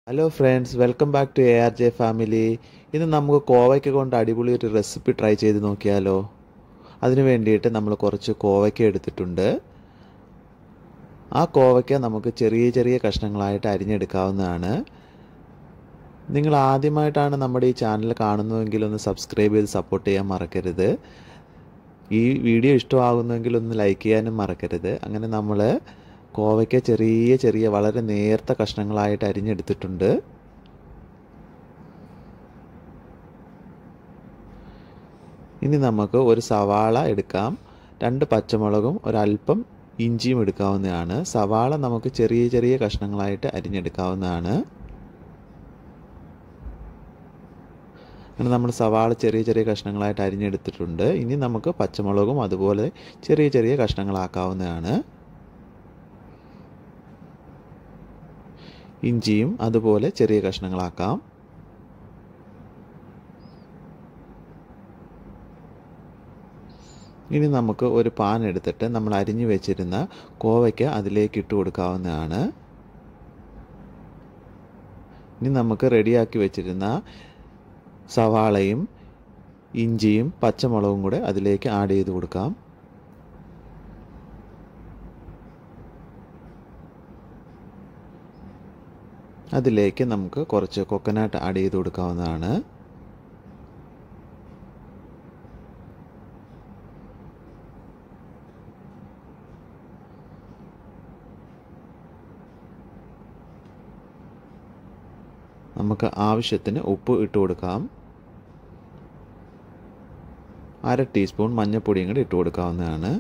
hello friends welcome back to A R J family ഇന്ന് നമുക്ക് കോവയ്ക്ക കൊണ്ട് അടിപൊളി ഒരു റെസിപ്പി ട്രൈ ചെയ്ത് നോക്കിയാലോ അതിന് വേണ്ടിയിട്ട് നമ്മൾ കുറച്ച് കോവയ്ക്ക എടുത്തിട്ടുണ്ട് ആ കോവയ്ക്ക നമുക്ക് ചെറിയ ചെറിയ കഷ്ണങ്ങളായിട്ട് അരിഞ്ഞെടുക്കാവുന്നതാണ് നിങ്ങൾ ആദ്യമായിട്ടാണ് നമ്മുടെ ഈ ചാനൽ കാണുന്നതെങ്കിൽ ഒന്ന് സബ്സ്ക്രൈബ് ചെയ്ത് സപ്പോർട്ട് ചെയ്യാൻ മറക്കരുത് ഈ വീഡിയോ ഇഷ്ടമാകുന്നെങ്കിൽ ഒന്ന് ലൈക്ക് ചെയ്യാനും മറക്കരുത് അങ്ങനെ നമ്മൾ കോവയ്ക്ക ചെറിയ ചെറിയ വളരെ നേർത്ത കഷ്ണങ്ങളായിട്ട് അരിഞ്ഞെടുത്തിട്ടുണ്ട് ഇനി നമുക്ക് ഒരു സവാള എടുക്കാം രണ്ട് പച്ചമുളകും ഒരല്പം ഇഞ്ചിയും എടുക്കാവുന്നതാണ് സവാള നമുക്ക് ചെറിയ ചെറിയ കഷ്ണങ്ങളായിട്ട് അരിഞ്ഞെടുക്കാവുന്നതാണ് അങ്ങനെ നമ്മൾ സവാള ചെറിയ ചെറിയ കഷ്ണങ്ങളായിട്ട് അരിഞ്ഞെടുത്തിട്ടുണ്ട് ഇനി നമുക്ക് പച്ചമുളകും അതുപോലെ ചെറിയ ചെറിയ കഷ്ണങ്ങളാക്കാവുന്നതാണ് ഇഞ്ചിയും അതുപോലെ ചെറിയ കഷ്ണങ്ങളാക്കാം ഇനി നമുക്ക് ഒരു പാൻ എടുത്തിട്ട് നമ്മൾ അരിഞ്ഞു വെച്ചിരുന്ന കോവയ്ക്ക് അതിലേക്ക് ഇട്ട് കൊടുക്കാവുന്നതാണ് ഇനി നമുക്ക് റെഡിയാക്കി വെച്ചിരുന്ന സവാളയും ഇഞ്ചിയും പച്ചമുളകും കൂടെ അതിലേക്ക് ആഡ് ചെയ്ത് കൊടുക്കാം അതിലേക്ക് നമുക്ക് കുറച്ച് കൊക്കനട്ട് ആഡ് ചെയ്ത് കൊടുക്കാവുന്നതാണ് നമുക്ക് ആവശ്യത്തിന് ഉപ്പ് ഇട്ട് കൊടുക്കാം അര ടീസ്പൂൺ മഞ്ഞൾപ്പൊടിയും കൂടി ഇട്ട് കൊടുക്കാവുന്നതാണ്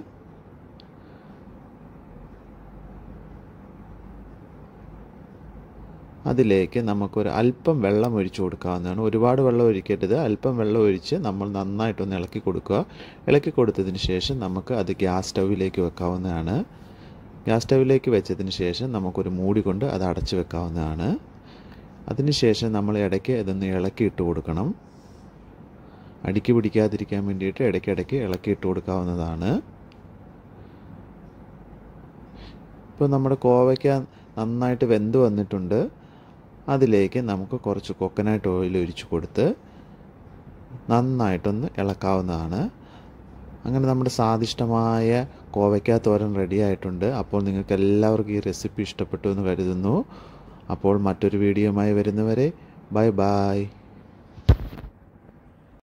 അതിലേക്ക് നമുക്കൊരു അല്പം വെള്ളം ഒഴിച്ചു കൊടുക്കാവുന്നതാണ് ഒരുപാട് വെള്ളം ഒഴിക്കരുത് അല്പം വെള്ളം ഒഴിച്ച് നമ്മൾ നന്നായിട്ടൊന്ന് ഇളക്കി കൊടുക്കുക ഇളക്കി കൊടുത്തതിന് ശേഷം നമുക്ക് അത് ഗ്യാസ് സ്റ്റൗവിലേക്ക് വെക്കാവുന്നതാണ് ഗ്യാസ് സ്റ്റൗവിലേക്ക് വെച്ചതിന് ശേഷം നമുക്കൊരു മൂടി കൊണ്ട് അത് അടച്ചു വെക്കാവുന്നതാണ് അതിനുശേഷം നമ്മൾ ഇടയ്ക്ക് ഇതൊന്ന് ഇളക്കി ഇട്ട് കൊടുക്കണം അടുക്കി പിടിക്കാതിരിക്കാൻ വേണ്ടിയിട്ട് ഇടയ്ക്കിടയ്ക്ക് ഇളക്കി ഇട്ട് കൊടുക്കാവുന്നതാണ് ഇപ്പോൾ നമ്മുടെ കോവയ്ക്ക നന്നായിട്ട് വെന്ത് വന്നിട്ടുണ്ട് അതിലേക്ക് നമുക്ക് കുറച്ച് കൊക്കനട്ട് ഓയിൽ ഒഴിച്ചു കൊടുത്ത് നന്നായിട്ടൊന്ന് ഇളക്കാവുന്നതാണ് അങ്ങനെ നമ്മുടെ സ്വാദിഷ്ടമായ കോവയ്ക്ക തോരൻ റെഡി ആയിട്ടുണ്ട് അപ്പോൾ നിങ്ങൾക്ക് എല്ലാവർക്കും ഈ റെസിപ്പി ഇഷ്ടപ്പെട്ടു എന്ന് കരുതുന്നു അപ്പോൾ മറ്റൊരു വീഡിയോയുമായി വരുന്നവരെ ബൈ ബൈ